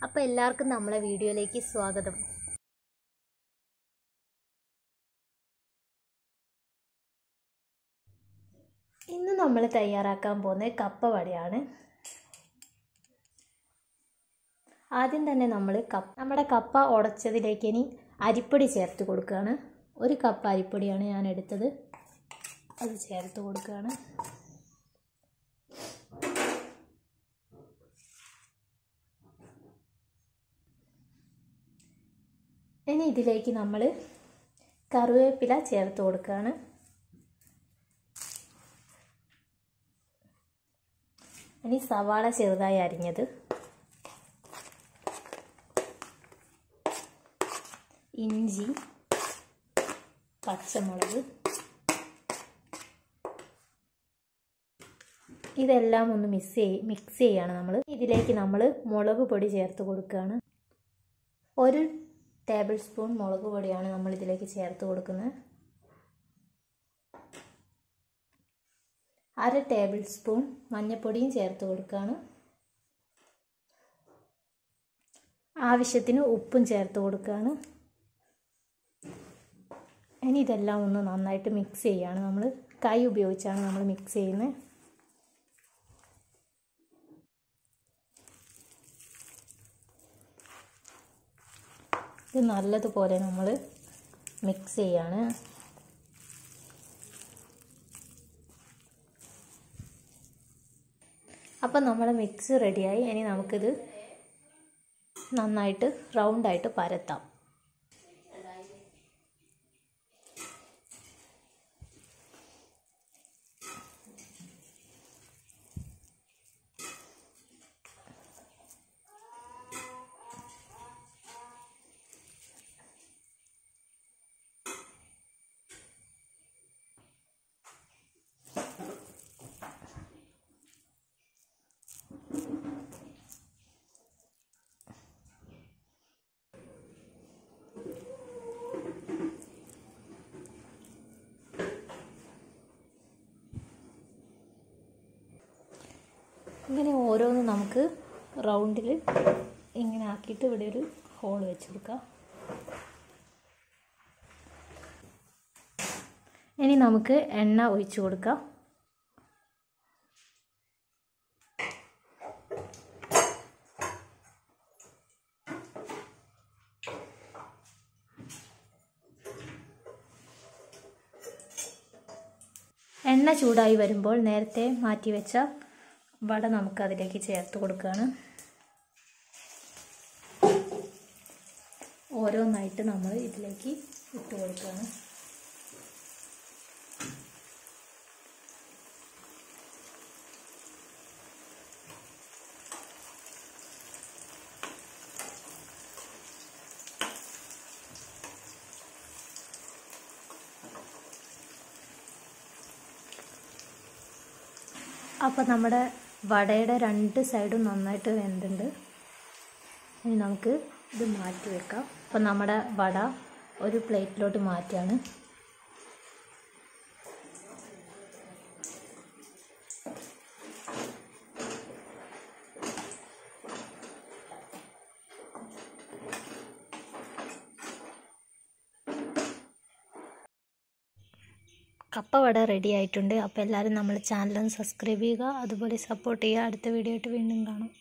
അപ്പോൾ എല്ലാവർക്കും നമ്മളെ വീഡിയോയിലേക്ക് സ്വാഗതം ഇന്ന് നമ്മൾ തയ്യാറാക്കാൻ പോകുന്നത് കപ്പ വടയാണ് ആദ്യം തന്നെ നമ്മൾ കപ്പ നമ്മുടെ കപ്പ ഉടച്ചതിലേക്ക് ഇനി അരിപ്പൊടി ചേർത്ത് കൊടുക്കുകയാണ് ഒരു കപ്പ് അരിപ്പൊടിയാണ് ഞാൻ എടുത്തത് അത് ചേർത്ത് കൊടുക്കുകയാണ് ഇനി ഇതിലേക്ക് നമ്മൾ കറിവേപ്പില ചേർത്ത് കൊടുക്കുകയാണ് ഇനി സവാള ചെറുതായി അരിഞ്ഞത് ഇഞ്ചി പച്ചമുളക് ഇതെല്ലാം ഒന്ന് മിക്സ് ചെയ് മിക്സ് ചെയ്യാണ് നമ്മൾ ഇതിലേക്ക് നമ്മൾ മുളക് പൊടി ചേർത്ത് കൊടുക്കുകയാണ് ഒരു ടേബിൾ സ്പൂൺ മുളക് പൊടിയാണ് നമ്മൾ ഇതിലേക്ക് ചേർത്ത് കൊടുക്കുന്നത് അര ടേബിൾ സ്പൂൺ മഞ്ഞൾപ്പൊടിയും ചേർത്ത് കൊടുക്കുകയാണ് ആവശ്യത്തിന് ഉപ്പും ചേർത്ത് കൊടുക്കുകയാണ് ഇനി ഇതെല്ലാം ഒന്ന് നന്നായിട്ട് മിക്സ് ചെയ്യുകയാണ് നമ്മൾ കൈ ഉപയോഗിച്ചാണ് നമ്മൾ മിക്സ് ചെയ്യുന്നത് ഇത് നല്ലതുപോലെ നമ്മൾ മിക്സ് ചെയ്യാണ് അപ്പം നമ്മുടെ മിക്സ് റെഡിയായി ഇനി നമുക്കിത് നന്നായിട്ട് റൗണ്ടായിട്ട് പരത്താം ഇങ്ങനെ ഓരോന്ന് നമുക്ക് റൗണ്ടിൽ ഇങ്ങനെ ആക്കിയിട്ട് ഇവിടെ ഒരു ഹോൾ വെച്ച് കൊടുക്കാം ഇനി നമുക്ക് എണ്ണ ഒഴിച്ചു കൊടുക്കാം എണ്ണ ചൂടായി വരുമ്പോൾ നേരത്തെ മാറ്റി വെച്ച വട നമുക്ക് അതിലേക്ക് ചേർത്ത് കൊടുക്കുകയാണ് ഓരോന്നായിട്ട് നമ്മൾ ഇതിലേക്ക് ഇട്ട് കൊടുക്കുകയാണ് അപ്പോൾ നമ്മുടെ വടയുടെ രണ്ട് സൈഡും നന്നായിട്ട് വെന്തുണ്ട് ഇനി നമുക്ക് ഇത് മാറ്റി വെക്കാം അപ്പോൾ നമ്മുടെ വട ഒരു പ്ലേറ്റിലോട്ട് മാറ്റിയാണ് കപ്പ വട റെഡി ആയിട്ടുണ്ട് അപ്പോൾ എല്ലാവരും നമ്മുടെ ചാനൽ ഒന്ന് സബ്സ്ക്രൈബ് ചെയ്യുക അതുപോലെ സപ്പോർട്ട് ചെയ്യുക അടുത്ത വീഡിയോ ആയിട്ട് വീണ്ടും കാണാം